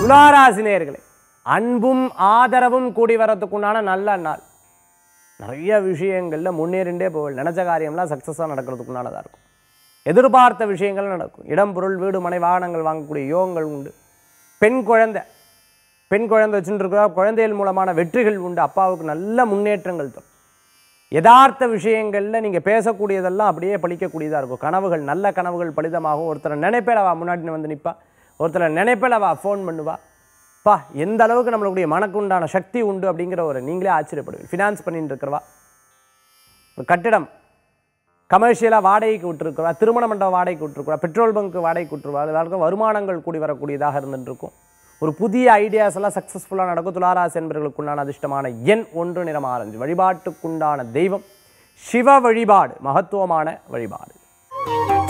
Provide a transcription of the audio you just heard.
துளாராசினியர்களே அன்பும் ஆதரவும் கூடி வரதுக்குண்டான நல்ல நாள் நிறைய விஷயங்களில் முன்னேறிண்டே போவல் நினச்ச காரியம்லாம் சக்ஸஸாக நடக்கிறதுக்குண்டானதாக இருக்கும் எதிர்பார்த்த விஷயங்கள் நடக்கும் இடம் பொருள் வீடு மனை வாகனங்கள் வாங்கக்கூடிய யோகங்கள் உண்டு பெண் குழந்தை பெண் குழந்தை வச்சுட்டு இருக்கிறா குழந்தைகள் மூலமான வெற்றிகள் உண்டு அப்பாவுக்கு நல்ல முன்னேற்றங்கள் தரும் யதார்த்த விஷயங்களில் நீங்கள் பேசக்கூடியதெல்லாம் அப்படியே பழிக்கக்கூடியதாக இருக்கும் கனவுகள் நல்ல கனவுகள் பலிதமாகும் ஒருத்தரை நினைப்பேல அவள் முன்னாடி வந்து நிற்பா ஒருத்தரை நினைப்பேல அவள் ஃபோன் பண்ணுவா பா எந்த அளவுக்கு நம்மளுடைய மனக்கு உண்டான சக்தி உண்டு அப்படிங்கிற ஒரு நீங்களே ஆச்சரியப்படுவீங்க ஃபினான்ஸ் பண்ணிட்டு இருக்கிறவா ஒரு கட்டிடம் கமர்ஷியலாக வாடகைக்கு விட்டுருக்குறா திருமண மண்டபம் வாடகைக்கு விட்டுருக்குறா பெட்ரோல் பங்க் வாடகைக்கு விட்டுருவா எல்லாருக்கும் வருமானங்கள் கூடி வரக்கூடியதாக இருந்துட்டு இருக்கும் ஒரு புதிய ஐடியாஸ் எல்லாம் சக்ஸஸ்ஃபுல்லாக நடக்கும் துளாராசி என்பவர்களுக்குண்டான அதிர்ஷ்டமான எண் ஒன்று நிறம் ஆரஞ்சு வழிபாட்டுக்குண்டான தெய்வம் சிவ வழிபாடு மகத்துவமான வழிபாடு